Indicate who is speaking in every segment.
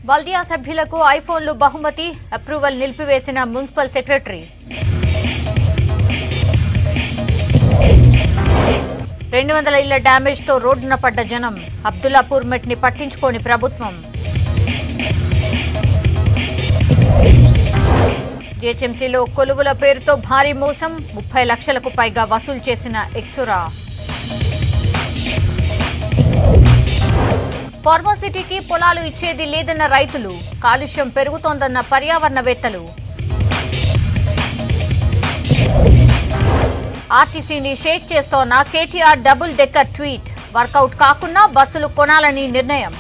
Speaker 1: బల్దియా సభ్యులకు ఐఫోన్లు బహుమతి అప్రూవల్ నిలిపివేసిన మున్సిపల్ సెక్రటరీ రెండు వందల ఇళ్ల డ్యామేజ్ తో రోడ్డున పడ్డ జనం అబ్దుల్లాపూర్ మెట్ ని పట్టించుకోని ప్రభుత్వం జీహెచ్ఎంసీలో కొలువుల పేరుతో భారీ మోసం ముప్పై లక్షలకు పైగా వసూలు చేసిన ఎక్సురా ఫార్మాసిటీకి పొలాలు ఇచ్చేది లేదన్న రైతులు కాలుష్యం పెరుగుతోందన్న పర్యావరణవేత్తలు ఆర్టీసీని షేక్ చేస్తోన్న KTR double decker tweet workout కాకుండా బస్సులు కొనాలని నిర్ణయం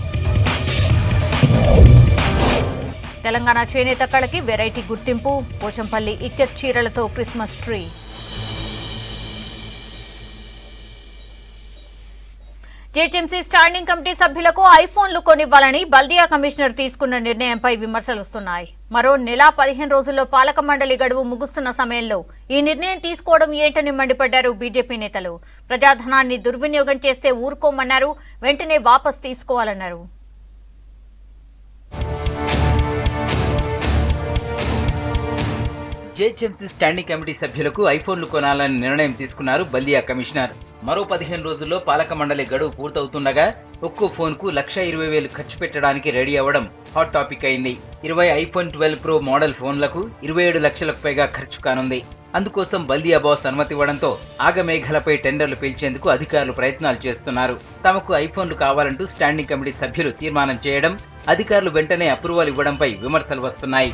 Speaker 1: తెలంగాణ చేనేత కళకి వెరైటీ గుర్తింపు పోచంపల్లి ఇక్కత్ చీరలతో Christmas tree GHMC standing committee సభ్యులకు ఐఫోన్లు కొనివ్వాలని బల్దియా కమిషనర్ తీసుకున్న నిర్ణయంపై విమర్శలు వస్తున్నాయి మరో నెల పదిహేను రోజుల్లో పాలక మండలి గడువు ముగుస్తున్న సమయంలో ఈ నిర్ణయం తీసుకోవడం ఏంటని మండిపడ్డారు బీజేపీ నేతలు ప్రజాధనాన్ని దుర్వినియోగం చేస్తే ఊరుకోమన్నారు వెంటనే వాపస్ తీసుకోవాలన్నారు
Speaker 2: జేహెచ్ఎంసీ స్టాండింగ్ కమిటీ సభ్యులకు ఐఫోన్లు కొనాలని నిర్ణయం తీసుకున్నారు బల్దియా కమిషనర్ మరో పదిహేను రోజుల్లో పాలక మండలి గడువు పూర్తవుతుండగా ఒక్కో ఫోన్ కు లక్ష ఇరవై వేలు ఖర్చు పెట్టడానికి రెడీ అవ్వడం హాట్ టాపిక్ అయింది ఇరవై ఐఫోన్ ట్వెల్వ్ ప్రో మోడల్ ఫోన్లకు ఇరవై ఏడు లక్షలకు పైగా ఖర్చు కానుంది అందుకోసం బల్దియా బాస్ అనుమతి ఇవ్వడంతో ఆగమేఘాలపై టెండర్లు పిలిచేందుకు అధికారులు ప్రయత్నాలు చేస్తున్నారు తమకు ఐఫోన్లు కావాలంటూ స్టాండింగ్ కమిటీ సభ్యులు తీర్మానం చేయడం అధికారులు వెంటనే అప్రూవల్ ఇవ్వడంపై విమర్శలు వస్తున్నాయి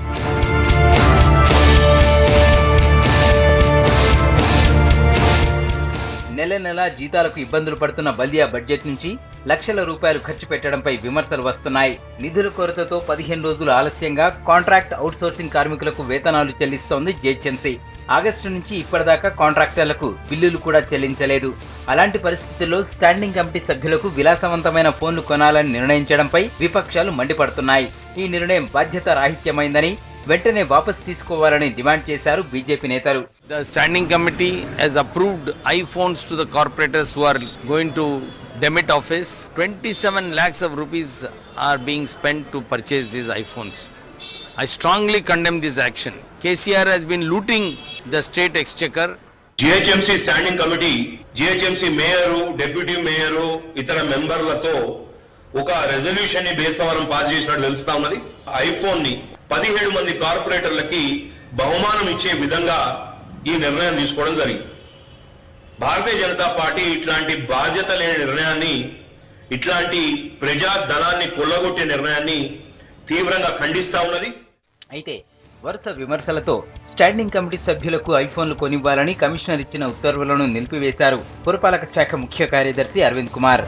Speaker 2: నెల నెల జీతాలకు ఇబ్బందులు పడుతున్న బల్దియా బడ్జెట్ నుంచి లక్షల రూపాయలు ఖర్చు పెట్టడంపై విమర్శలు వస్తున్నాయి నిధుల కొరతతో పదిహేను రోజులు ఆలస్యంగా కాంట్రాక్ట్ అవుట్సోర్సింగ్ కార్మికులకు వేతనాలు చెల్లిస్తోంది జేహెచ్ఎంసీ ఆగస్టు నుంచి ఇప్పటిదాకా కాంట్రాక్టర్లకు బిల్లులు కూడా చెల్లించలేదు అలాంటి పరిస్థితుల్లో స్టాండింగ్ కమిటీ సభ్యులకు విలాసవంతమైన ఫోన్లు కొనాలని నిర్ణయించడంపై విపక్షాలు మండిపడుతున్నాయి ఈ నిర్ణయం బాధ్యత రాహిత్యమైందని వెంటనే వాపస్ తీసుకోవాలని డిమాండ్ చేశారు బీజేపీ నేతలు
Speaker 3: The standing committee has approved iPhones to the corporators who are going to demit office. 27 lakhs of rupees are being spent to purchase these iPhones. I strongly condemn this action. KCR has been looting the state exchequer
Speaker 4: GHMC standing committee GHMC mayor deputy mayor ఇతర మెంబర్లతో ఒక resolution ని బేసవరం pass చేసినట్టు తెలుస్తా ఉన్నది iPhone ని పదిహేడు మంది కార్పొరేటర్లకి బహుమానం ఇచ్చే విధంగా ఈ నిర్ణయం తీసుకోవడం జరిగింది భారతీయ జనతా పార్టీ ఇట్లాంటి బాధ్యత లేని నిర్ణయాన్ని ఇట్లాంటి ప్రజా ధనాన్ని కొల్లగొట్టే నిర్ణయాన్ని తీవ్రంగా ఖండిస్తా ఉన్నది
Speaker 2: అయితే వరుస విమర్శలతో స్టాండింగ్ కమిటీ సభ్యులకు ఐఫోన్లు కొనివ్వాలని కమిషనర్ ఇచ్చిన ఉత్తర్వులను నిలిపివేశారు పురపాలక శాఖ ముఖ్య కార్యదర్శి అరవింద్ కుమార్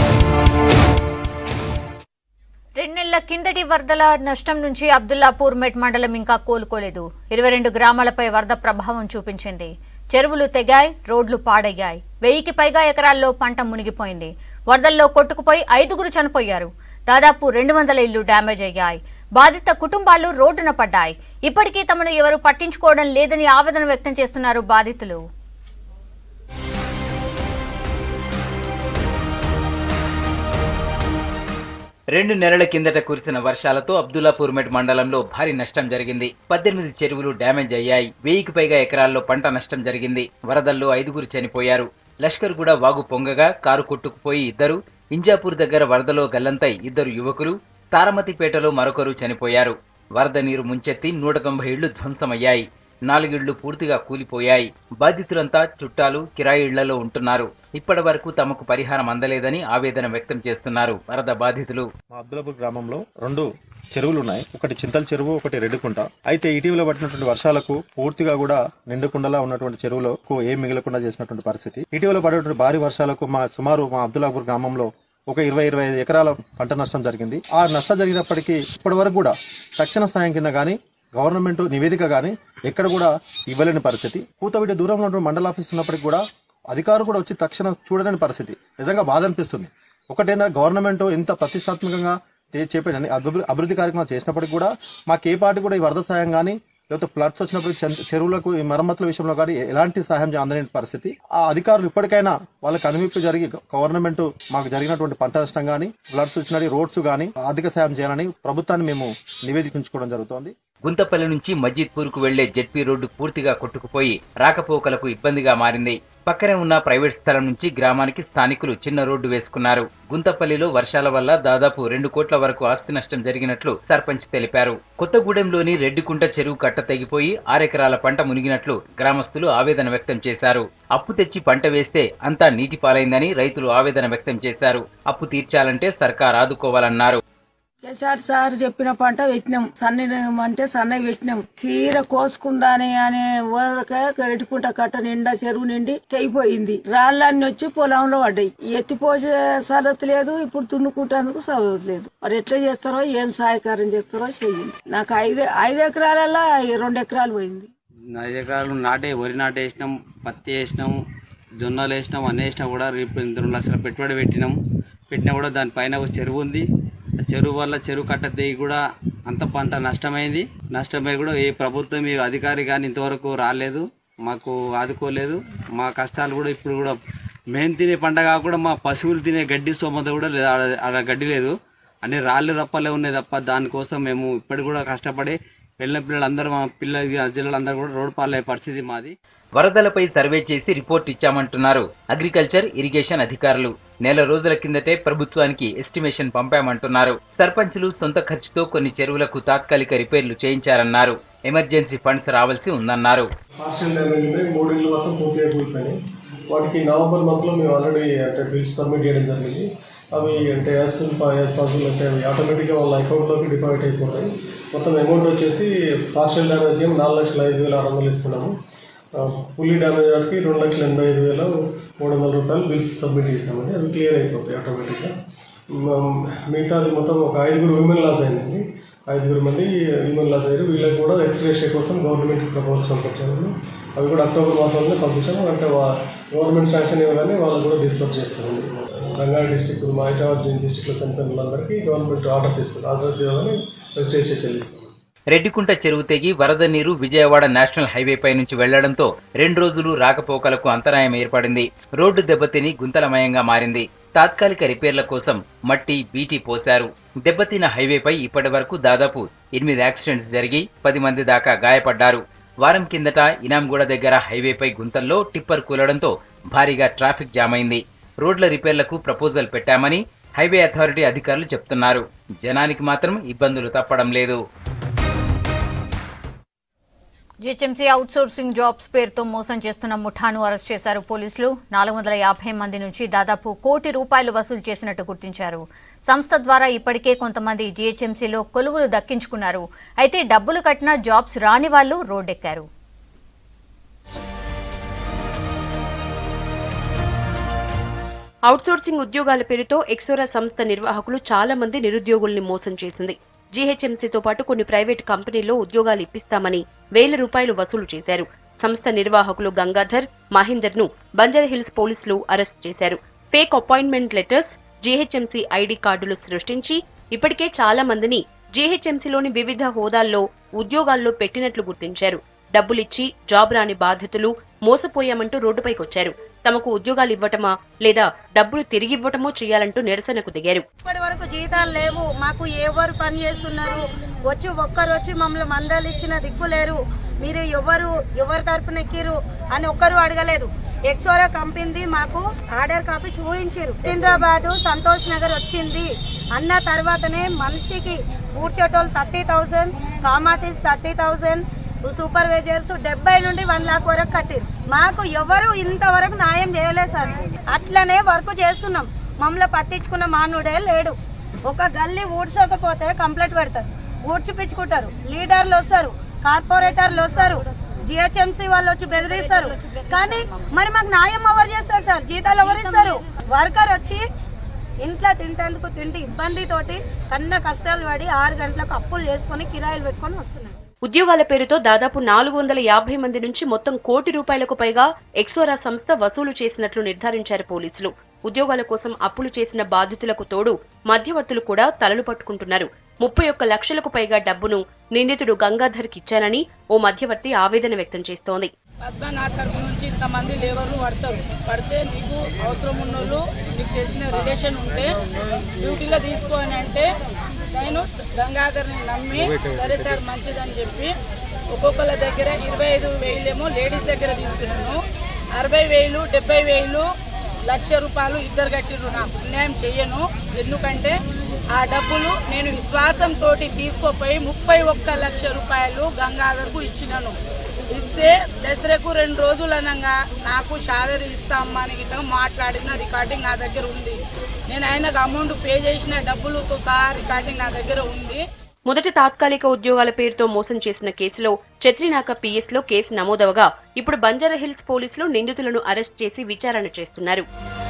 Speaker 1: రెండేళ్ల కిందటి వరదల నష్టం నుంచి అబ్దుల్లాపూర్ మెట్ మండలం ఇంకా కోలుకోలేదు ఇరవై రెండు గ్రామాలపై వరద ప్రభావం చూపించింది చెరువులు తెగాయి రోడ్లు పాడయ్యాయి వెయ్యికి పైగా ఎకరాల్లో పంట మునిగిపోయింది వరదల్లో కొట్టుకుపోయి ఐదుగురు చనిపోయారు దాదాపు రెండు వందల ఇళ్లు డ్యామేజ్ అయ్యాయి బాధిత కుటుంబాలు రోడ్డున పడ్డాయి ఇప్పటికీ తమను ఎవరు పట్టించుకోవడం లేదని ఆవేదన వ్యక్తం చేస్తున్నారు బాధితులు
Speaker 2: రెండు నెలల కిందట కురిసిన వర్షాలతో అబ్దుల్లాపూర్ మెట్ మండలంలో భారీ నష్టం జరిగింది పద్దెనిమిది చెరువులు డ్యామేజ్ అయ్యాయి వెయ్యికి పైగా ఎకరాల్లో పంట నష్టం జరిగింది వరదల్లో ఐదుగురు చనిపోయారు లష్కర్ కూడా వాగు పొంగగా కారు కొట్టుకుపోయి ఇద్దరు ఇంజాపూర్ దగ్గర వరదలో గల్లంతై ఇద్దరు యువకులు తారమతిపేటలో మరొకరు చనిపోయారు వరద నీరు ముంచెత్తి నూట తొంభై ఇళ్లు ధ్వంసమయ్యాయి నాలుగిళ్లు పూర్తిగా కూలిపోయాయి బాధితులంతా చుట్టాలు కిరాయి ఇళ్లలో ఉంటున్నారు ఇప్పటి వరకు తమకు పరిహారం అందలేదని ఆవేదన వ్యక్తం చేస్తున్నారు వరద బాధితులు
Speaker 5: మా అబ్దులాపూర్ గ్రామంలో రెండు చెరువులు ఉన్నాయి ఒకటి చింతల చెరువు ఒకటి రెడ్డికుంట అయితే ఇటీవల పట్టినటువంటి వర్షాలకు పూర్తిగా కూడా నిండుకుండలా ఉన్నటువంటి చెరువులకు ఏం మిగలకుండా చేసినటువంటి పరిస్థితి ఇటీవల పడేటువంటి భారీ వర్షాలకు మా సుమారు మా అబ్దులాపూర్ గ్రామంలో ఒక ఇరవై ఇరవై ఐదు ఎకరాల పంట నష్టం జరిగింది ఆ నష్టం జరిగినప్పటికీ ఇప్పటి వరకు కూడా తక్షణ సాయం కింద కానీ గవర్నమెంట్ నివేదిక కానీ ఎక్కడ కూడా ఇవ్వలేని పరిస్థితి కూతబిడ్డ దూరంలో ఉన్నటువంటి మండల ఆఫీస్ ఉన్నప్పటికీ కూడా అధికారులు కూడా వచ్చి తక్షణ చూడలేని పరిస్థితి నిజంగా బాధ అనిపిస్తుంది ఒకటేందా గవర్నమెంట్ ఇంత ప్రతిష్టాత్మకంగా తే- చేపట్టిన అభివృద్ధి అభివృద్ధి కార్యక్రమాలు చేసినప్పటికీ కూడా మాకు ఏ పార్టీ కూడా ఈ వరద సాయం కానీ లేకపోతే ఫ్లడ్స్ వచ్చినప్పుడు చెన్- చెరువులకు ఈ మరమ్మతుల విషయంలో కానీ ఎలాంటి సహాయం అందలేని పరిస్థితి ఆ అధికారులు ఇప్పటికైనా వాళ్ళకి కనువిప్పు జరిగి గవర్నమెంట్ మాకు జరిగినటువంటి పంట నష్టం కానీ ఫ్లడ్స్ వచ్చినట్టు రోడ్స్ కానీ ఆర్థిక సాయం చేయాలని ప్రభుత్వాన్ని మేము నివేదించుకోవడం జరుగుతోంది
Speaker 2: గుంతపల్లి నుంచి మజీద్పూర్కు వెళ్లే జెడ్పీ రోడ్డు పూర్తిగా కొట్టుకుపోయి రాకపోకలకు ఇబ్బందిగా మారింది పక్కనే ఉన్న ప్రైవేట్ స్థలం నుంచి గ్రామానికి స్థానికులు చిన్న రోడ్డు వేసుకున్నారు గుంతపల్లిలో వర్షాల వల్ల దాదాపు రెండు కోట్ల వరకు ఆస్తి నష్టం జరిగినట్లు సర్పంచ్ తెలిపారు కొత్తగూడెంలోని రెడ్డికుంట చెరువు కట్ట తెగిపోయి ఆరెకరాల పంట మునిగినట్లు గ్రామస్తులు ఆవేదన వ్యక్తం చేశారు అప్పు తెచ్చి పంట వేస్తే అంతా నీటి పాలైందని రైతులు ఆవేదన వ్యక్తం చేశారు అప్పు తీర్చాలంటే సర్కార్ ఆదుకోవాలన్నారు
Speaker 6: కేసీఆర్ సార్ చెప్పిన పంట పెట్టినాం సన్ని అంటే సన్నవి పెట్టినాం తీర కోసుకుందాని అనే ఊరకే ఎటుకుంట కట్ట నిండా చెరువు నిండి తెగిపోయింది రాళ్ళన్నీ వచ్చి పొలంలో పడ్డాయి ఎత్తిపోసే సరత్ లేదు ఇప్పుడు తున్నుకుంటేందుకు సవత్ లేదు మరి ఎట్లా చేస్తారో ఏం సహాయకారం చేస్తారో చెయ్యండి నాకు ఐదు ఐదు ఎకరాలలో రెండు ఎకరాలు పోయింది
Speaker 7: ఐదు ఎకరాలు నాటే వరి నాటే వేసినాం పత్తి వేసినాం జొన్నలు వేసినాం అన్నీ వేసినా కూడా రేపు రెండు లక్షల పెట్టుబడి పెట్టినాం పెట్టినా కూడా దానిపైన ఒక చెరువు ఉంది ఆ చెరువు వల్ల చెరువు కట్ట తెగి కూడా అంత పంట నష్టమైంది నష్టమై కూడా ఏ ప్రభుత్వం ఏ అధికారి కానీ ఇంతవరకు రాలేదు మాకు ఆదుకోలేదు మా కష్టాలు కూడా ఇప్పుడు కూడా మేము తినే పంట కాకుండా మా పశువులు తినే గడ్డి సోమత కూడా లేదు. ఆడ- ఆడ గడ్డి లేదు అన్ని రాళ్ళు రప్పలే ఉన్నాయి తప్ప దానికోసం మేము ఇప్పటికి కూడా కష్టపడి వెళ్ళిన పిల్లలందరూ మా పిల్లల జిల్లాలందరూ కూడా రోడ్డు పాలయ్యే పరిస్థితి మాది
Speaker 2: వరదలపై సర్వే చేసి రిపోర్ట్ ఇచ్చామంటున్నారు అగ్రికల్చర్ ఇరిగేషన్ అధికారులు నెల రోజుల కిందటే ప్రభుత్వానికి ఎస్టిమేషన్ పంపామంటున్నారు సర్పంచులు సొంత ఖర్చుతో కొన్ని చెరువులకు తాత్కాలిక రిపేర్లు చేయించారన్నారు ఎమర్జెన్సీ ఫండ్స్ రావాల్సి ఉందన్నారు
Speaker 8: పార్షియల్ డ్యామేజ్ ఉన్నాయి మూడు ఇళ్ళు మొత్తం పూర్తిగా కూలిపోయినాయి వాటికి నవంబర్ మంత్లో మేము ఆల్రెడీ అంటే బిల్స్ సబ్మిట్ చేయడం జరిగింది అవి అంటే యాజ్ సూన్ యాజ్ పాసిబుల్ అంటే అవి ఆటోమేటిక్గా వాళ్ళ అకౌంట్లోకి డిపాజిట్ అయిపోతాయి మొత్తం అమౌంట్ వచ్చేసి పార్షియల్ డ్యామేజ్ ఏం నాలుగు లక్షల ఐదు వేల ఆరు వందలు ఇస్తున్నాము ఫుల్లీ డ్యామేజ్ వాటికి రెండు లక్షల ఎనభై ఐదు వేల మూడు వందల రూపాయలు బిల్స్ సబ్మిట్ చేసామండి అవి క్లియర్ అయిపోతాయి ఆటోమేటిక్గా మ- మిగతాది మొత్తం ఒక ఐదుగురు విమెన్ లాస్ అయిందండి ఐదుగురు మంది హ్యూమన్ లాస్ అయ్యారు వీళ్ళకి కూడా ఎక్స్రేషే కోసం గవర్నమెంట్ ప్రపోజల్స్ పంపించాము అవి కూడా అక్టోబర్ మాసంలో పంపించాము అంటే వా- గవర్నమెంట్ శాంక్షన్ ఇవ్వగానే వాళ్ళు కూడా డిస్పర్స్ చేస్తారండి రంగారెడ్డి డిస్టిక్ మా హైదరాబాద్ డిస్టిక్లో చనిపోయిన వాళ్ళందరికీ గవర్నమెంట్ ఆర్డర్స్ ఇస్తుంది ఆర్డర్స్ ఇవ్వగానే రిజిస్ట్రేషన్ చెల్లిస్తాం
Speaker 2: రెడ్డికుంట చెరువు తెగి వరద నీరు విజయవాడ నేషనల్ హైవేపై నుంచి వెళ్లడంతో రెండు రోజులు రాకపోకలకు అంతరాయం ఏర్పడింది రోడ్డు దెబ్బతిని గుంతలమయంగా మారింది తాత్కాలిక రిపేర్ల కోసం మట్టి బీటీ పోశారు దెబ్బతిన్న హైవేపై ఇప్పటి వరకు దాదాపు ఎనిమిది యాక్సిడెంట్స్ జరిగి పది మంది దాకా గాయపడ్డారు వారం కిందట ఇనాంగూడ దగ్గర హైవేపై గుంతల్లో టిప్పర్ కూలడంతో భారీగా ట్రాఫిక్ జామ్ అయింది రోడ్ల రిపేర్లకు ప్రపోజల్ పెట్టామని హైవే అథారిటీ అధికారులు చెప్తున్నారు జనానికి మాత్రం ఇబ్బందులు తప్పడం లేదు
Speaker 1: జీహెచ్ఎంసీ అవుట్సోర్సింగ్ జాబ్స్ పేరుతో మోసం చేస్తున్న ముఠాను అరెస్ట్ చేశారు పోలీసులు నాలుగు వందల యాభై మంది నుంచి దాదాపు కోటి రూపాయలు వసూలు చేసినట్టు గుర్తించారు సంస్థ ద్వారా ఇప్పటికే కొంతమంది జీహెచ్ఎంసీలో కొలువులు దక్కించుకున్నారు అయితే డబ్బులు కట్టినా జాబ్స్ రాని వాళ్లు రోడ్డెక్కారు
Speaker 9: అవుట్సోర్సింగ్ ఉద్యోగాల పేరుతో ఎక్సోరా సంస్థ నిర్వాహకులు చాలా మంది నిరుద్యోగుల్ని మోసం చేసింది జీహెచ్ఎంసీతో పాటు కొన్ని ప్రైవేట్ కంపెనీల్లో ఉద్యోగాలు ఇప్పిస్తామని వేల రూపాయలు వసూలు చేశారు సంస్థ నిర్వాహకులు గంగాధర్ మహేందర్ ను బంజారాహిల్స్ పోలీసులు అరెస్ట్ చేశారు fake appointment letters GHMC ID కార్డులు సృష్టించి ఇప్పటికే చాలా మందిని జీహెచ్ఎంసీలోని వివిధ హోదాల్లో ఉద్యోగాల్లో పెట్టినట్లు గుర్తించారు డబ్బులిచ్చి జాబ్ రాని బాధితులు మోసపోయామంటూ రోడ్డుపైకొచ్చారు తమకు ఉద్యోగాలు ఇవ్వటమా లేదా డబ్బులు తిరిగివ్వటమో చేయాలంటూ నిరసనకు దిగారు
Speaker 10: ఇప్పటి వరకు జీతాలు లేవు మాకు ఎవరు పని చేస్తున్నారు వచ్చి ఒక్కరు వచ్చి మమ్మల్ని మందాలు ఇచ్చిన దిక్కు లేరు మీరు ఎవరు ఎవరి తరపున ఎక్కిరు అని ఒక్కరు అడగలేదు ఎక్సోరా కంపింది మాకు ఆర్డర్ కాపీ చూపించారు సికింద్రాబాద్ సంతోష్ నగర్ వచ్చింది అన్న తర్వాతనే మనిషికి ఊడ్చేటోళ్ళు థర్టీ థౌసండ్ కామాటీస్ థర్టీ థౌసండ్ సూపర్వైజర్స్ డెబ్బై నుండి వన్ లాక్ వరకు కట్టిరు మాకు ఎవరు ఇంతవరకు న్యాయం చేయలేదు సార్ అట్లనే వర్క్ చేస్తున్నాం మమ్మల్ని పట్టించుకున్న మానవుడే లేడు ఒక గల్లీ ఊడ్చకపోతే కంప్లైంట్ పెడతారు ఊడ్చిపించుకుంటారు లీడర్లు వస్తారు కార్పొరేటర్లు వస్తారు జిహెచ్ఎంసీ వాళ్ళు వచ్చి బెదిరిస్తారు కానీ మరి మాకు న్యాయం ఎవరు చేస్తారు సార్ జీతాలు ఎవరు ఇస్తారు వర్కర్ వచ్చి ఇంట్లో తింటేందుకు తింటే ఇబ్బందితోటి కన్న కష్టాలు పడి ఆరు గంటలకు అప్పులు చేసుకొని కిరాయిలు పెట్టుకొని వస్తున్నారు
Speaker 9: ఉద్యోగాల పేరుతో దాదాపు నాలుగు వందల యాభై మంది నుంచి మొత్తం కోటి రూపాయలకు పైగా ఎక్సోరా సంస్థ వసూలు చేసినట్లు నిర్ధారించారు పోలీసులు ఉద్యోగాల కోసం అప్పులు చేసిన బాధితులకు తోడు మధ్యవర్తులు కూడా తలలు పట్టుకుంటున్నారు ముప్పై ఒక్క లక్షలకు పైగా డబ్బును నిందితుడు గంగాధర్కి ఇచ్చానని ఓ మధ్యవర్తి ఆవేదన వ్యక్తం చేస్తోంది
Speaker 11: పద్మ నా తరపు నుంచి ఇంతమంది లేబర్లు పడతారు పడితే నీకు అవసరం ఉన్నోళ్ళు నీకు తెలిసిన రిలేషన్ ఉంటే డ్యూటీలో తీసుకోని అంటే నేను గంగాధర్ని నమ్మి సరే సార్ మంచిదని చెప్పి ఒక్కొక్కళ్ళ దగ్గర ఇరవై ఐదు వేలేమో లేడీస్ దగ్గర తీసుకున్నాను అరవై వేలు డెబ్బై వేలు లక్ష రూపాయలు ఇద్దరు కట్టిర్రు నాకు అన్యాయం చెయ్యను ఎందుకంటే ఆ డబ్బులు నేను విశ్వాసంతో తీసుకోపోయి ముప్పై ఒక్క లక్ష రూపాయలు గంగాధర్కు ఇచ్చినాను ఇస్తే దసరకు రెండు రోజులు అనగా నాకు శాలరీ ఇస్తామా అని గిట్ట మాట్లాడిన రికార్డింగ్ నా దగ్గర ఉంది నేను ఆయనకు అమౌంట్ పే చేసిన డబ్బులతో సహా రికార్డింగ్ నా దగ్గర ఉంది
Speaker 9: మొదటి తాత్కాలిక ఉద్యోగాల పేరుతో మోసం చేసిన కేసులో చత్రినాక పిఎస్ లో కేసు నమోదవగా ఇప్పుడు బంజారాహిల్స్ పోలీసులు నిందితులను అరెస్ట్ చేసి విచారణ చేస్తున్నారు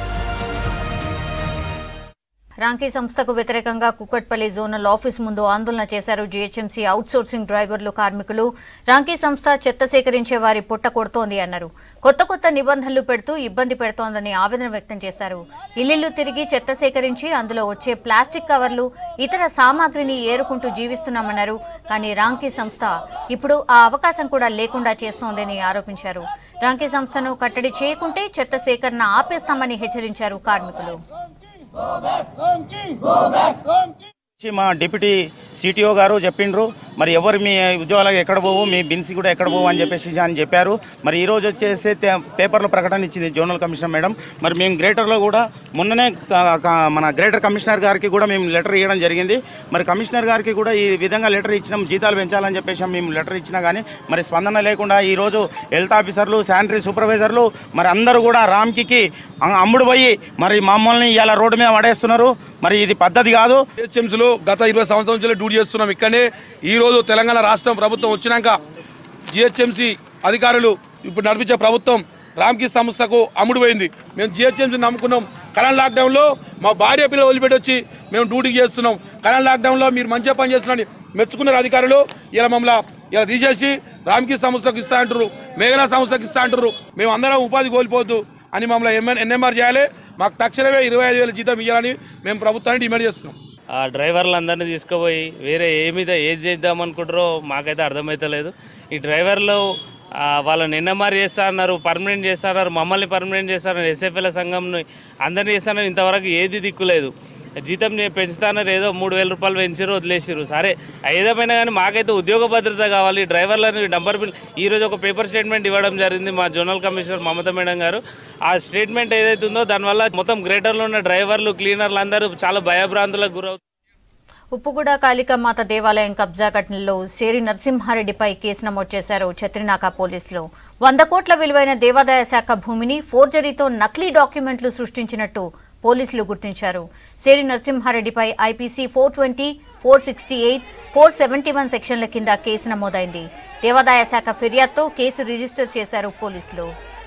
Speaker 1: రాంకీ సంస్థకు వ్యతిరేకంగా కుక్కట్పల్లి జోనల్ ఆఫీస్ ముందు ఆందోళన చేశారు జీహెచ్ఎంసీ అవుట్సోర్సింగ్ డ్రైవర్లు కార్మికులు రాంకీ సంస్థ చెత్త సేకరించే వారి పుట్ట కొడుతోంది అన్నారు కొత్త కొత్త నిబంధనలు పెడుతూ ఇబ్బంది పెడుతోందని ఆవేదన వ్యక్తం చేశారు ఇల్లిల్లు తిరిగి చెత్త సేకరించి అందులో వచ్చే ప్లాస్టిక్ కవర్లు ఇతర సామాగ్రిని ఏరుకుంటూ జీవిస్తున్నామన్నారు కానీ రాంకీ సంస్థ ఇప్పుడు ఆ అవకాశం కూడా లేకుండా చేస్తోందని ఆరోపించారు రాంకీ సంస్థను కట్టడి చేయకుంటే చెత్త సేకరణ ఆపేస్తామని హెచ్చరించారు కార్మికులు
Speaker 12: మా డిప్యూటీ సిటిఓ గారు చెప్పిండ్రు మరి ఎవరు మీ ఉద్యోగాలకు ఎక్కడ పోవు మీ బిన్స్ కూడా ఎక్కడ పోవు అని చెప్పేసి అని చెప్పారు మరి ఈ రోజు వచ్చేసి తే- పేపర్లో ప్రకటన ఇచ్చింది జోనల్ కమిషనర్ మేడం మరి మేము గ్రేటర్లో కూడా మొన్ననే క- క- మన గ్రేటర్ కమిషనర్ గారికి కూడా మేము లెటర్ ఇవ్వడం జరిగింది మరి కమిషనర్ గారికి కూడా ఈ విధంగా లెటర్ ఇచ్చినాం జీతాలు పెంచాలని చెప్పేసి మేము లెటర్ ఇచ్చినా కానీ మరి స్పందన లేకుండా ఈ రోజు హెల్త్ ఆఫీసర్లు శానిటరీ సూపర్వైజర్లు మరి అందరూ కూడా రామ్కి అమ్ముడు పోయి మరి మమ్మల్ని ఇలా రోడ్డు మీద పడేస్తున్నారు మరి ఇది పద్ధతి కాదు
Speaker 13: జిహెచ్ఎంసీలో గత ఇరవై సంవత్సరాల నుంచి డ్యూటీ చేస్తున్నాం ఇక్కడనే ఈ రోజు తెలంగాణ రాష్ట్రం ప్రభుత్వం వచ్చినాక జిహెచ్ఎంసీ అధికారులు ఇప్పుడు నడిపించే ప్రభుత్వం రామ్కి సంస్థకు అమ్ముడు పోయింది మేము జిహెచ్ఎంసీ నమ్ముకున్నాం కరోనా లాక్డౌన్లో మా భార్య పిల్లలు వదిలిపెట్టి వచ్చి మేము డ్యూటీ చేస్తున్నాం కరోనా లాక్డౌన్లో మీరు మంచిగా పని చేస్తున్నారని మెచ్చుకున్నారు అధికారులు ఇలా మమ్మల్ని ఇలా తీసేసి రామ్కి సంస్థకు ఇస్తా అంటారు మేఘనా సంస్థకు ఇస్తా అంటారు మేము అందరం ఉపాధి కోల్పోవద్దు అని మమ్మల్ని ఎంఎన్ ఎన్ఎంఆర్ చేయాలి మాకు తక్షణమే ఇరవై ఐదు వేల జీతం ఇవ్వాలని మేము ప్రభుత్వాన్ని డిమాండ్ చేస్తున్నాం
Speaker 14: ఆ డ్రైవర్లందరినీ తీసుకుపోయి వేరే ఏ మీద ఏది చేద్దాం అనుకుంటారో మాకైతే అర్థమవుతలేదు ఈ డ్రైవర్లు ఆ, వాళ్ళని ఎన్ఎంఆర్ చేస్తా అన్నారు పర్మనెంట్ చేస్తా అన్నారు మమ్మల్ని పర్మనెంట్ చేస్తారన్నారు ఎస్ఎఫ్ఎల్ సంఘంని అందరినీ చేస్తానని ఇంతవరకు ఏది దిక్కులేదు జీతం నేను పెంచుతానన్నారు ఏదో మూడు వేల రూపాయలు పెంచారు వదిలేసారు సరే ఏదేమైనా కానీ మాకైతే ఉద్యోగ భద్రత కావాలి డ్రైవర్లని నంబర్ బిల్ ఈ రోజు ఒక పేపర్ స్టేట్మెంట్ ఇవ్వడం జరిగింది మా జోనల్ కమిషనర్ మమతా మేడం గారు ఆ స్టేట్మెంట్ ఏదైతే ఉందో దానివల్ల మొత్తం గ్రేటర్లో ఉన్న డ్రైవర్లు క్లీనర్లు అందరూ చాలా భయభ్రాంతులకు గురవుతారు
Speaker 1: ఉప్పుగూడ కాళికామాత దేవాలయం కబ్జా ఘటనలో శేరి నరసింహారెడ్డిపై కేసు నమోదు చేశారు చత్రినాక పోలీసులు వంద కోట్ల విలువైన దేవాదాయ శాఖ భూమిని ఫోర్జరీతో నకిలీ డాక్యుమెంట్లు సృష్టించినట్టు పోలీసులు గుర్తించారు శేరి నరసింహారెడ్డిపై IPC four twenty four sixty eight four seventy one సెక్షన్ల కింద కేసు నమోదైంది దేవాదాయ శాఖ ఫిర్యాదుతో కేసు రిజిస్టర్ చేశారు పోలీసులు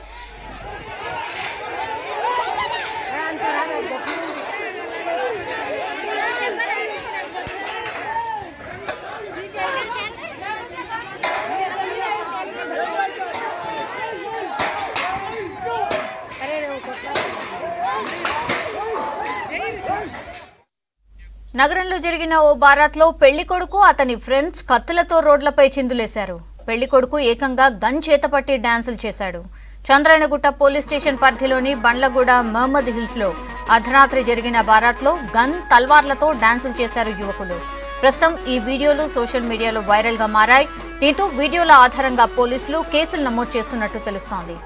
Speaker 1: నగరంలో జరిగిన ఓ బారాత్లో పెళ్లి కొడుకు అతని ఫ్రెండ్స్ కత్తులతో రోడ్లపై చిందులేశారు పెళ్లి కొడుకు ఏకంగా గన్ చేతపట్టి డాన్సులు చేశాడు చంద్రాయనగుట్ట పోలీస్ స్టేషన్ పరిధిలోని బండ్లగూడ మహమ్మద్ హిల్స్ లో అర్ధరాత్రి జరిగిన బారాత్లో గన్ తల్వార్లతో డాన్సులు చేశారు యువకులు ప్రస్తుతం ఈ వీడియోలు సోషల్ మీడియాలో వైరల్ గా మారాయి దీంతో వీడియోల ఆధారంగా పోలీసులు కేసులు నమోదు చేస్తున్నట్టు తెలుస్తోంది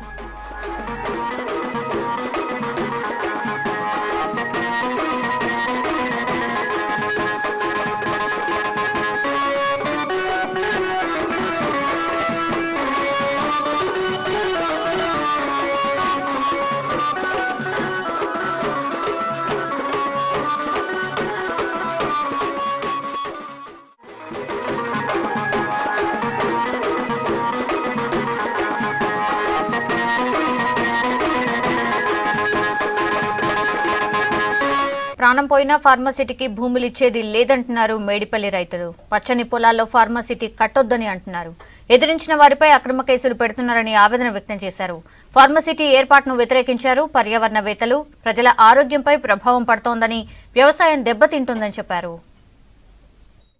Speaker 1: ప్రాణం పోయినా ఫార్మసిటీకి భూములు ఇచ్చేది లేదంటున్నారు మేడిపల్లి రైతులు పచ్చని పొలాల్లో ఫార్మసిటీ కట్టొద్దని అంటున్నారు ఎదిరించిన వారిపై అక్రమ కేసులు పెడుతున్నారని ఆవేదన వ్యక్తం చేశారు ఫార్మసిటీ ఏర్పాటును వ్యతిరేకించారు పర్యావరణవేత్తలు ప్రజల ఆరోగ్యంపై ప్రభావం పడుతోందని వ్యవసాయం దెబ్బతింటుందని చెప్పారు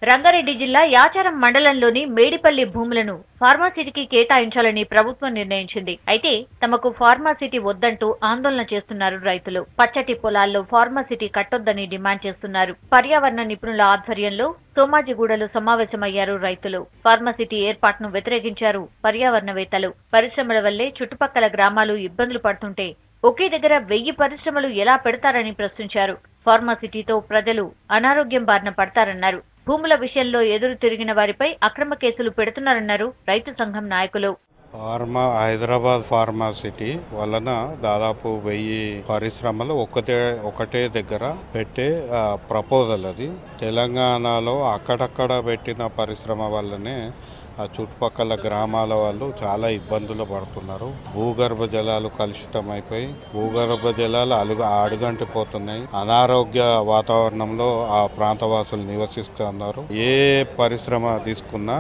Speaker 1: రంగారెడ్డి జిల్లా యాచారం మండలంలోని మేడిపల్లి భూములను ఫార్మాసిటీకి కేటాయించాలని ప్రభుత్వం నిర్ణయించింది అయితే తమకు ఫార్మాసిటీ వద్దంటూ ఆందోళన చేస్తున్నారు రైతులు పచ్చటి పొలాల్లో ఫార్మాసిటీ కట్టొద్దని డిమాండ్ చేస్తున్నారు పర్యావరణ నిపుణుల ఆధ్వర్యంలో సోమాజిగూడలో సమావేశమయ్యారు రైతులు ఫార్మాసిటీ ఏర్పాటును వ్యతిరేకించారు పర్యావరణవేత్తలు పరిశ్రమల వల్లే చుట్టుపక్కల గ్రామాలు ఇబ్బందులు పడుతుంటే ఒకే దగ్గర వెయ్యి పరిశ్రమలు ఎలా పెడతారని ప్రశ్నించారు ఫార్మాసిటీతో ప్రజలు అనారోగ్యం బారిన పడతారన్నారు భూముల విషయంలో ఎదురు తిరిగిన వారిపై అక్రమ కేసులు పెడుతున్నారన్నారు రైతు సంఘం నాయకులు
Speaker 15: ఫార్మా హైదరాబాద్ ఫార్మా సిటీ వలన దాదాపు వెయ్యి పరిశ్రమలు ఒకటే ఒకటే దగ్గర పెట్టే ఆ, ప్రపోజల్ అది తెలంగాణలో అక్కడక్కడ పెట్టిన పరిశ్రమ వల్లనే ఆ చుట్టుపక్కల గ్రామాల వాళ్ళు చాలా ఇబ్బందులు పడుతున్నారు భూగర్భ జలాలు కలుషితమైపోయి భూగర్భ జలాలు అలుగు అడుగంటిపోతున్నాయి అనారోగ్య వాతావరణంలో ఆ ప్రాంతవాసులు నివసిస్తున్నారు ఏ పరిశ్రమ తీసుకున్నా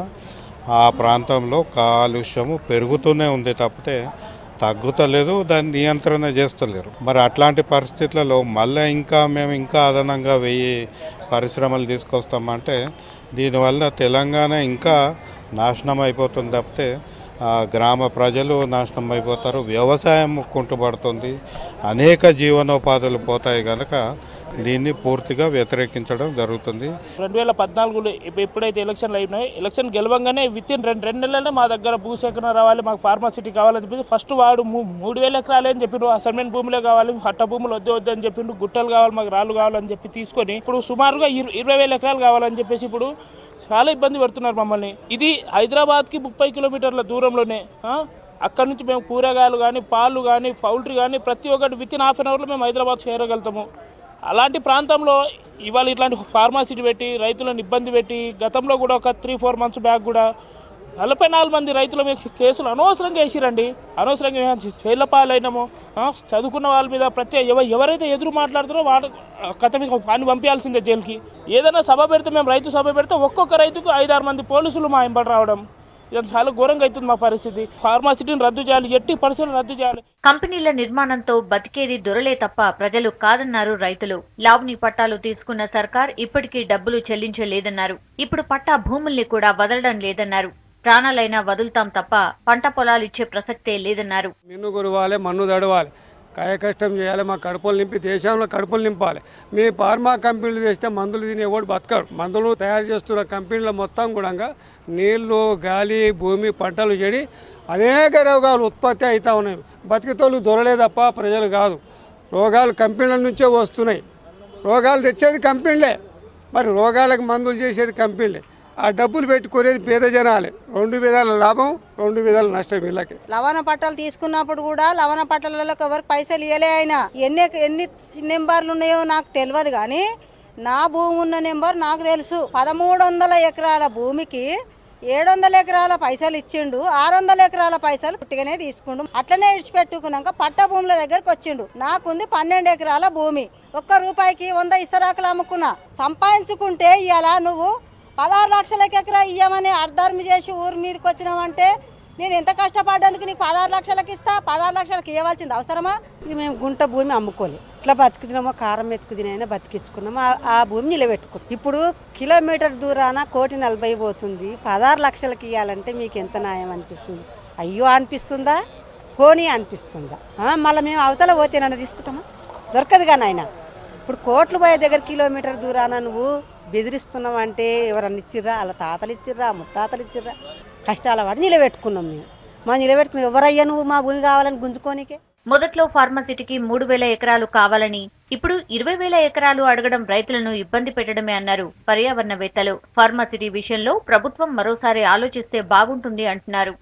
Speaker 15: ఆ ప్రాంతంలో కాలుష్యము పెరుగుతూనే ఉంది తప్పితే తగ్గుతలేదు దాన్ని నియంత్రణ చేస్తలేరు మరి అట్లాంటి పరిస్థితులలో మళ్ళీ ఇంకా మేము ఇంకా అదనంగా వెయ్యి పరిశ్రమలు తీసుకొస్తామంటే దీనివల్ల తెలంగాణ ఇంకా నాశనం అయిపోతుంది తప్పితే ఆ, గ్రామ ప్రజలు నాశనం అయిపోతారు వ్యవసాయం కుంటుపడుతుంది అనేక జీవనోపాధులు పోతాయి కనుక దీన్ని పూర్తిగా వ్యతిరేకించడం జరుగుతుంది
Speaker 16: రెండు వేల పద్నాలుగులో ఇప్పు- ఎప్పుడైతే ఎలక్షన్లు అయినాయో ఎలక్షన్ గెలవంగానే విత్ ఇన్ రెండు రెండు నెలలనే మా దగ్గర భూసేకరణ రావాలి మాకు ఫార్మాసిటీ కావాలని చెప్పి ఫస్ట్ వాడు మూ- మూడు వేల ఎకరాలు అని చెప్పిండు అసైన్మెంట్ భూములే కావాలి హట్ట భూములు వద్దు వద్దు అని చెప్పిండు గుట్టలు కావాలి మాకు రాళ్ళు కావాలని చెప్పి తీసుకొని ఇప్పుడు సుమారుగా ఇర- ఇరవై వేల ఎకరాలు కావాలని చెప్పేసి ఇప్పుడు చాలా ఇబ్బంది పెడుతున్నారు మమ్మల్ని ఇది హైదరాబాద్కి ముప్పై కిలోమీటర్ల దూరంలోనే ఆ? అక్కడ నుంచి మేము కూరగాయలు కానీ పాలు కానీ పౌల్ట్రీ కానీ ప్రతి ఒక్కటి విత్ ఇన్ హాఫ్ అన్ అవర్లో మేము హైదరాబాద్ చేరగలుగుతాము అలాంటి ప్రాంతంలో ఇవాళ ఇట్లాంటి ఫార్మాసిటీ పెట్టి రైతులను ఇబ్బంది పెట్టి గతంలో కూడా ఒక త్రీ ఫోర్ మంత్స్ బ్యాక్ కూడా నలభై నాలుగు మంది రైతుల మీద కేసులు అనవసరంగా వేసిరండి అనవసరంగా జైళ్ళ పాలైనాము ఆ, చదువుకున్న వాళ్ళ మీద ప్రతి ఎవ- ఎవరైతే ఎదురు మాట్లాడుతారో వాళ్ళ కథ మీకు వాడిని పంపించాల్సిందే జైలుకి ఏదైనా సభ పెడితే మేము రైతు సభ పెడితే ఒక్కొక్క రైతుకు ఐదారు మంది పోలీసులు మా ఇంబడి రావడం ఇది చాలా ఘోరంగా అవుతుంది మా పరిస్థితి ఫార్మాసిటీని రద్దు చేయాలి ఎట్టి పరిస్థితులు రద్దు చేయాలి
Speaker 1: కంపెనీల నిర్మాణంతో బతికేది దొరలే తప్ప ప్రజలు కాదన్నారు రైతులు లావుని పట్టాలు తీసుకున్న సర్కార్ ఇప్పటికీ డబ్బులు చెల్లించలేదన్నారు ఇప్పుడు పట్టా భూముల్ని కూడా వదలడం లేదన్నారు ప్రాణాలైనా వదులుతాం తప్ప పంట పొలాలిచ్చే ప్రసక్తే లేదన్నారు
Speaker 17: మిన్ను గురవాలి మన్ను దడవాలి కాయ కష్టం చేయాలి మా కడుపులు నింపి దేశంలో కడుపులు నింపాలి మీ ఫార్మా కంపెనీలు తెస్తే మందులు తినే ఎవడు బతకడు మందులు తయారు చేస్తున్న కంపెనీల మొత్తం కూడా నీళ్లు గాలి భూమి పంటలు చెడి అనేక రోగాలు ఉత్పత్తి అవుతా ఉన్నాయి బతికితోళ్ళు దొరలే తప్ప ప్రజలు కాదు రోగాలు కంపెనీల నుంచే వస్తున్నాయి రోగాలు తెచ్చేది కంపెనీలే మరి రోగాలకు మందులు చేసేది కంపెనీలే ఆ డబ్బులు పెట్టుకునేది పేద జనాలే రెండు విధాల లాభం రెండు విధాల నష్టం వీళ్ళకి
Speaker 18: లవణ పట్టాలు తీసుకున్నప్పుడు కూడా లవణ పట్టాలలో ఎవరికి పైసలు ఇవ్వలే ఆయన ఎన్ని ఎన్ని నెంబర్లు ఉన్నాయో నాకు తెలియదు కానీ నా భూమి ఉన్న నెంబర్ నాకు తెలుసు పదమూడు వందల ఎకరాల భూమికి ఏడు వందల ఎకరాల పైసలు ఇచ్చిండు ఆరు వందల ఎకరాల పైసలు పుట్టిగానే తీసుకుండు అట్లనే ఇడిచిపెట్టుకున్నాక పట్ట భూముల దగ్గరకు వచ్చిండు నాకుంది పన్నెండు ఎకరాల భూమి ఒక్క రూపాయికి వంద ఇస్తరాకులు అమ్ముకున్నా సంపాదించుకుంటే ఇలా నువ్వు పదహారు లక్షలకి ఎకరా ఇయ్యమని అర్ధార్మి చేసి ఊరి మీదకి వచ్చినావంటే నేను ఎంత కష్టపడ్డందుకు నీకు పదహారు లక్షలకి ఇస్తా పదహారు లక్షలకి ఇవ్వాల్సింది అవసరమా
Speaker 19: ఇక మేము గుంట భూమి అమ్ముకోలే ఇట్లా బతుకుతున్నామో కారం ఎత్తుకు తినైనా బతికించుకున్నాము ఆ- ఆ భూమి నిలబెట్టుకున్నాం ఇప్పుడు కిలోమీటర్ దూరాన కోటి నలభై పోతుంది పదహారు లక్షలకి ఇవ్వాలంటే మీకు ఎంత న్యాయం అనిపిస్తుంది అయ్యో అనిపిస్తుందా పోనీ అనిపిస్తుందా ఆ, మళ్ళీ మేము అవతల పోతేనన్నా తీసుకుంటామా దొరకదుగా నాయన ఇప్పుడు కోట్లు పోయే దగ్గర కిలోమీటర్ దూరాన నువ్వు బెదిరిస్తున్నావు అంటే ఎవరన్నా ఇచ్చిర్రా వాళ్ళ తాతలు ఇచ్చిర్రా ముత్తాతలు ఇచ్చిర్రా కష్టాల వాడి నిలబెట్టుకున్నాం మేము మా నిలబెట్టుకున్నాం ఎవరయ్యా నువ్వు మా భూమి కావాలని గుంజుకోనికే
Speaker 1: మొదట్లో ఫార్మాసిటీకి మూడు వేల ఎకరాలు కావాలని ఇప్పుడు ఇరవై వేల ఎకరాలు అడగడం రైతులను ఇబ్బంది పెట్టడమే అన్నారు పర్యావరణవేత్తలు ఫార్మాసిటీ విషయంలో ప్రభుత్వం మరోసారి ఆలోచిస్తే బాగుంటుంది అంటున్నారు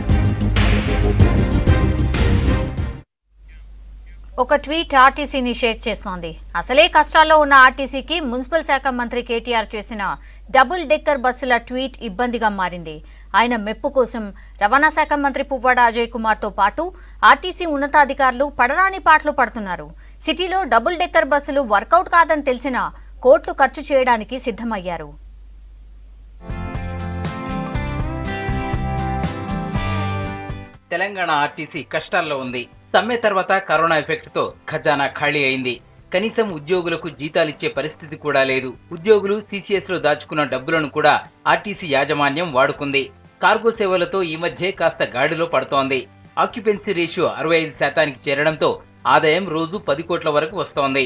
Speaker 1: ఒక ట్వీట్ ఆర్టీసీని షేక్ చేస్తోంది అసలే కష్టాల్లో ఉన్న ఆర్టీసీకి మున్సిపల్ శాఖ మంత్రి కేటీఆర్ చేసిన డబుల్ డెక్కర్ బస్సుల ట్వీట్ ఇబ్బందిగా మారింది ఆయన మెప్పు కోసం రవాణా శాఖ మంత్రి పువ్వాడ అజయ్ కుమార్తో పాటు ఆర్టీసీ ఉన్నతాధికారులు పడరాని పాటలు పడుతున్నారు సిటీలో డబుల్ డెక్కర్ బస్సులు వర్కౌట్ కాదని తెలిసినా కోట్లు ఖర్చు చేయడానికి సిద్ధమయ్యారు
Speaker 2: తెలంగాణ ఆర్టీసీ కష్టాల్లో ఉంది సమ్మె తర్వాత కరోనా ఎఫెక్ట్ తో ఖజానా ఖాళీ అయింది కనీసం ఉద్యోగులకు జీతాలిచ్చే పరిస్థితి కూడా లేదు ఉద్యోగులు సీసీఎస్ లో దాచుకున్న డబ్బులను కూడా ఆర్టీసీ యాజమాన్యం వాడుకుంది కార్గో సేవలతో ఈ మధ్యే కాస్త గాడిలో పడుతోంది ఆక్యుపెన్సీ రేషియో అరవై ఐదు శాతానికి చేరడంతో ఆదాయం రోజు పది కోట్ల వరకు వస్తోంది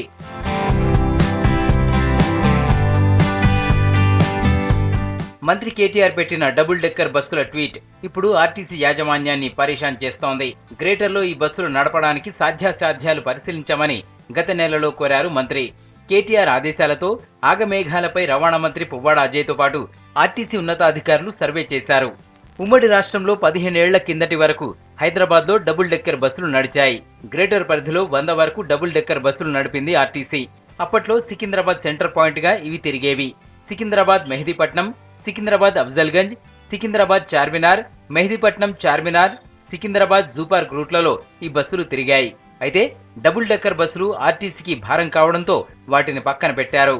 Speaker 2: మంత్రి కేటీఆర్ పెట్టిన డబుల్ డెక్కర్ బస్సుల ట్వీట్ ఇప్పుడు ఆర్టీసీ యాజమాన్యాన్ని పరేషాన్ చేస్తోంది గ్రేటర్లో ఈ బస్సులు నడపడానికి సాధ్యాసాధ్యాలు పరిశీలించమని గత నెలలో కోరారు మంత్రి కేటీఆర్ ఆదేశాలతో ఆగమేఘాలపై రవాణా మంత్రి పువ్వాడ అజయ్తో పాటు ఆర్టీసీ ఉన్నతాధికారులు సర్వే చేశారు ఉమ్మడి రాష్ట్రంలో పదిహేనేళ్ల కిందటి వరకు హైదరాబాద్లో డబుల్ డెక్కర్ బస్సులు నడిచాయి గ్రేటర్ పరిధిలో వంద వరకు డబుల్ డెక్కర్ బస్సులు నడిపింది ఆర్టీసీ అప్పట్లో సికింద్రాబాద్ సెంటర్ పాయింట్ గా ఇవి తిరిగేవి సికింద్రాబాద్ మెహదీపట్నం సికింద్రాబాద్ అఫ్జల్గంజ్ సికింద్రాబాద్ చార్మినార్ మెహదీపట్నం చార్మినార్ సికింద్రాబాద్ జూ పార్క్ రూట్లలో ఈ బస్సులు తిరిగాయి అయితే డబుల్ డెక్కర్ బస్సులు ఆర్టీసీకి భారం కావడంతో వాటిని పక్కన పెట్టారు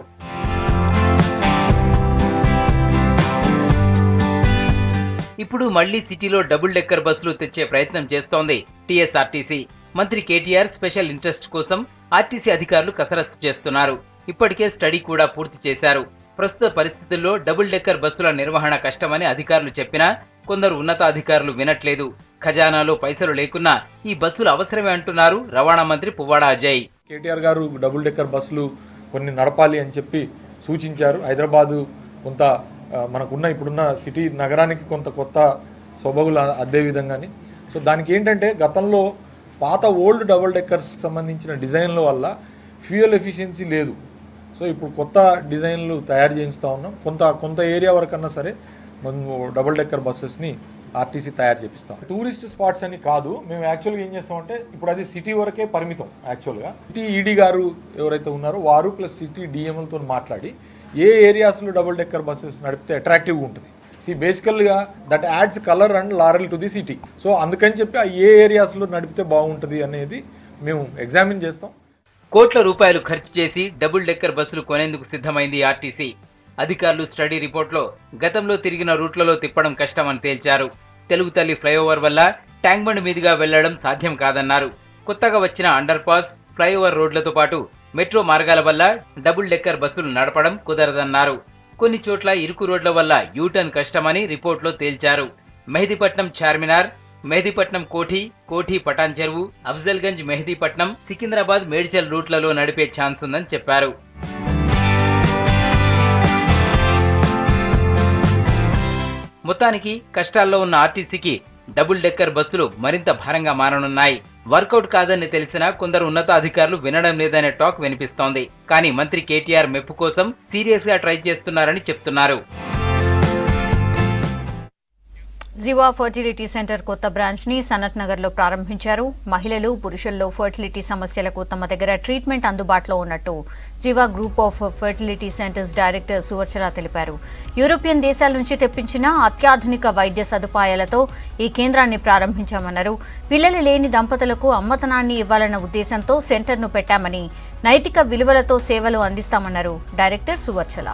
Speaker 2: ఇప్పుడు మళ్లీ సిటీలో డబుల్ డెక్కర్ బస్సులు తెచ్చే ప్రయత్నం చేస్తోంది టీఎస్ఆర్టీసీ మంత్రి కేటీఆర్ స్పెషల్ ఇంట్రెస్ట్ కోసం ఆర్టీసీ అధికారులు కసరత్తు చేస్తున్నారు ఇప్పటికే స్టడీ కూడా పూర్తి చేశారు ప్రస్తుత పరిస్థితుల్లో డబుల్ డెక్కర్ బస్సుల నిర్వహణ కష్టమని అధికారులు చెప్పినా కొందరు ఉన్నతాధికారులు వినట్లేదు ఖజానాలో పైసలు లేకున్నా ఈ బస్సులు అవసరమే అంటున్నారు రవాణా మంత్రి పువ్వాడ అజయ్
Speaker 20: కేటీఆర్ గారు డబుల్ డెక్కర్ బస్సులు కొన్ని నడపాలి అని చెప్పి సూచించారు హైదరాబాదు కొంత ఆ, మనకున్న ఇప్పుడున్న సిటీ నగరానికి కొంత కొత్త సొబగులు అదే విధంగాని సో దానికి ఏంటంటే గతంలో పాత ఓల్డ్ డబుల్ డెక్కర్స్ సంబంధించిన డిజైన్ల వల్ల ఫ్యూయల్ ఎఫిషియన్సీ లేదు సో ఇప్పుడు కొత్త డిజైన్లు తయారు చేయిస్తూ ఉన్నాం కొంత కొంత ఏరియా వరకన్నా సరే మనం డబుల్ డెక్కర్ బస్సెస్ని ఆర్టీసీ తయారు చేపిస్తాం టూరిస్ట్ స్పాట్స్ అని కాదు మేము యాక్చువల్గా ఏం చేస్తామంటే ఇప్పుడు అది సిటీ వరకే పరిమితం యాక్చువల్గా సిటీ ఈడీ గారు ఎవరైతే ఉన్నారో వారు ప్లస్ సిటీ డిఎంఎల్తో మాట్లాడి ఏ ఏరియాస్లో డబుల్ డెక్కర్ బస్సెస్ నడిపితే అట్రాక్టివ్గా ఉంటుంది సి బేసికల్గా that adds colour and laurel to the city so అందుకని చెప్పి ఆ ఏ ఏరియాస్లో నడిపితే బాగుంటుంది అనేది మేము ఎగ్జామిన్ చేస్తాం
Speaker 2: కోట్ల రూపాయలు ఖర్చు చేసి డబుల్ డెక్కర్ బస్సులు కొనేందుకు సిద్ధమైంది ఆర్టీసీ అధికారులు స్టడీ రిపోర్ట్లో గతంలో తిరిగిన రూట్లలో తిప్పడం కష్టమని తేల్చారు తెలుగు తల్లి ఫ్లైఓవర్ వల్ల ట్యాంక్ బండ్ మీదుగా వెళ్లడం సాధ్యం కాదన్నారు కొత్తగా వచ్చిన అండర్ పాస్ ఫ్లైఓవర్ రోడ్లతో పాటు మెట్రో మార్గాల వల్ల డబుల్ డెక్కర్ బస్సులు నడపడం కుదరదన్నారు కొన్ని చోట్ల ఇరుకు రోడ్ల వల్ల యూటర్న్ కష్టమని రిపోర్ట్లో తేల్చారు మెహదీపట్నం చార్మినార్ మెహదీపట్నం కోఠి కోఠి పటాన్ చెరువు అఫ్జల్గంజ్ మెహదీపట్నం సికింద్రాబాద్ మేడ్చల్ రూట్లలో నడిపే ఛాన్స్ ఉందని చెప్పారు మొత్తానికి కష్టాల్లో ఉన్న ఆర్టీసీకి డబుల్ డెక్కర్ బస్సులు మరింత భారంగా మారనున్నాయి వర్కౌట్ కాదని తెలిసినా కొందరు ఉన్నతాధికారులు వినడం లేదనే టాక్ వినిపిస్తోంది కానీ మంత్రి కేటీఆర్ మెప్పు కోసం సీరియస్ గా ట్రై చేస్తున్నారని చెప్తున్నారు
Speaker 1: జివా ఫర్టిలిటీ సెంటర్ కొత్త బ్రాంచ్ ని సనత్ నగర్ లో ప్రారంభించారు మహిళలు పురుషుల్లో ఫర్టిలిటీ సమస్యలకు తమ దగ్గర ట్రీట్మెంట్ అందుబాటులో ఉన్నట్టు Ziva group of fertility centres director Suvarchala తెలిపారు యూరోపియన్ దేశాల నుంచి తెప్పించిన అత్యాధునిక వైద్య సదుపాయాలతో ఈ కేంద్రాన్ని ప్రారంభించామన్నారు పిల్లలు లేని దంపతులకు అమ్మతనాన్ని ఇవ్వాలన్న ఉద్దేశంతో సెంటర్ను పెట్టామని నైతిక విలువలతో సేవలు అందిస్తామన్నారు డైరెక్టర్ సువర్చల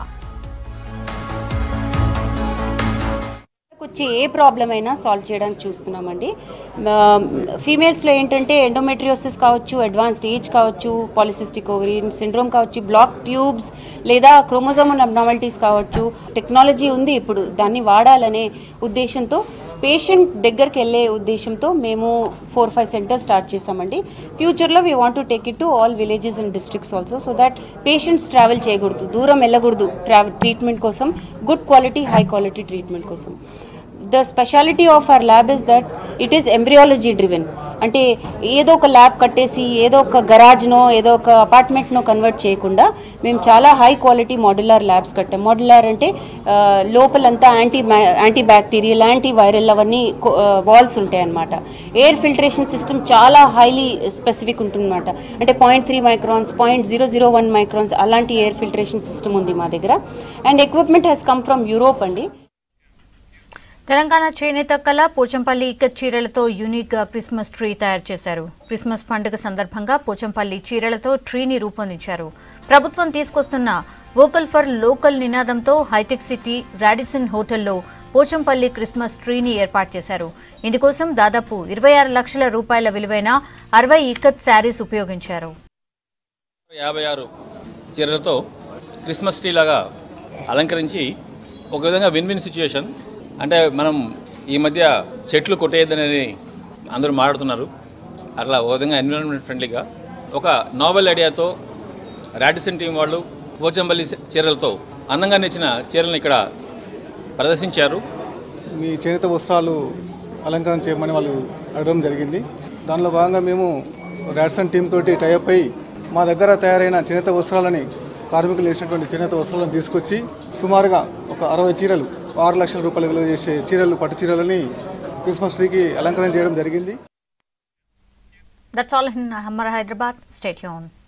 Speaker 21: వచ్చి ఏ ప్రాబ్లం అయినా సాల్వ్ చేయడానికి చూస్తున్నామండి ఫీమేల్స్లో ఏంటంటే ఎండోమెట్రియోసిస్ కావచ్చు అడ్వాన్స్డ్ ఏజ్ కావచ్చు పాలిసిస్టిక్ ఓవరీన్ సిండ్రోమ్ కావచ్చు బ్లాక్ ట్యూబ్స్ లేదా క్రోమోజోమల్ అబ్నార్మాలిటీస్ కావచ్చు టెక్నాలజీ ఉంది ఇప్పుడు దాన్ని వాడాలనే ఉద్దేశంతో పేషెంట్ దగ్గరికి వెళ్ళే ఉద్దేశంతో మేము ఫోర్ ఫైవ్ సెంటర్స్ స్టార్ట్ చేసామండి ఫ్యూచర్లో we want to take it to all villages and districts also so that patients travel చేయకూడదు దూరం వెళ్ళకూడదు ట్రావెల్ ట్రీట్మెంట్ కోసం good quality high quality treatment కోసం the speciality of our lab is that it is embryology driven అంటే ఏదో ఒక lab కట్టేసి ఏదో ఒక గరాజ్నో ఏదో ఒక అపార్ట్మెంట్నో కన్వర్ట్ చేయకుండా మేము చాలా హై క్వాలిటీ మాడ్యులర్ ల్యాబ్స్ కట్టాం మాడ్యులర్ అంటే ఆ, లోపలంతా anti anti bacterial anti viral అవన్నీ వాల్స్ ఉంటాయి అన్నమాట ఎయిర్ ఫిల్టరేషన్ సిస్టమ్ చాలా హైలీ స్పెసిఫిక్ ఉంటుందన్నమాట అంటే point three microns point zero zero one microns అలాంటి ఎయిర్ ఫిల్టరేషన్ సిస్టమ్ ఉంది మా దగ్గర and equipment has come from Europe అండి
Speaker 1: తెలంగాణ చేనేత కళ పోచంపల్లి ఇక్కత్ చీరలతో యూనిక్ గా క్రిస్మస్ ట్రీ తయారు చేశారు క్రిస్మస్ పండుగ సందర్భంగా పోచంపల్లి చీరలతో ట్రీని రూపొందించారు ప్రభుత్వం తీసుకొస్తున్న వోకల్ ఫర్ లోకల్ నినాదంతో హైటెక్ సిటీ రాడిసన్ హోటల్లో పోచంపల్లి క్రిస్మస్ ట్రీని ఏర్పాటు చేశారు ఇందుకోసం దాదాపు ఇరవై ఆరు లక్షల రూపాయల విలువైన అరవై ఇక్కత్ శారీస్ ఉపయోగించారు
Speaker 3: యాభై ఆరు చీరలతో క్రిస్మస్ ట్రీ లాగా అలంకరించి ఒక విధంగా విన్ విన్ సిచ్యుయేషన్ అంటే మనం ఈ మధ్య చెట్లు కొట్టేయద్దనని అందరూ మాట్లాడుతున్నారు అట్లా ఒక విధంగా ఎన్విరాన్మెంట్ ఫ్రెండ్లీగా ఒక నావెల్ ఐడియాతో రాడిసన్ టీం వాళ్ళు పోచంపల్లి చీరలతో అందంగా నిచ్చిన చీరలను ఇక్కడ ప్రదర్శించారు
Speaker 22: మీ చేనేత వస్త్రాలు అలంకరణ చేయమని వాళ్ళు అడగడం జరిగింది దానిలో భాగంగా మేము ర్యాడ్సన్ టీం తోటి టైఅప్ అయి మా దగ్గర తయారైన చేనేత వస్త్రాలని కార్మికులు వేసినటువంటి చేనేత వస్త్రాలను తీసుకొచ్చి సుమారుగా ఒక అరవై చీరలు ఆరు లక్షల రూపాయలు విలువ చేసే చీరలు పట్టు చీరలని క్రిస్మస్ ట్రీకి అలంకరణ చేయడం జరిగింది
Speaker 1: దట్స్ ఆల్ ఇన్ హమ్మర్ హైదరాబాద్ స్టేట్ యూన్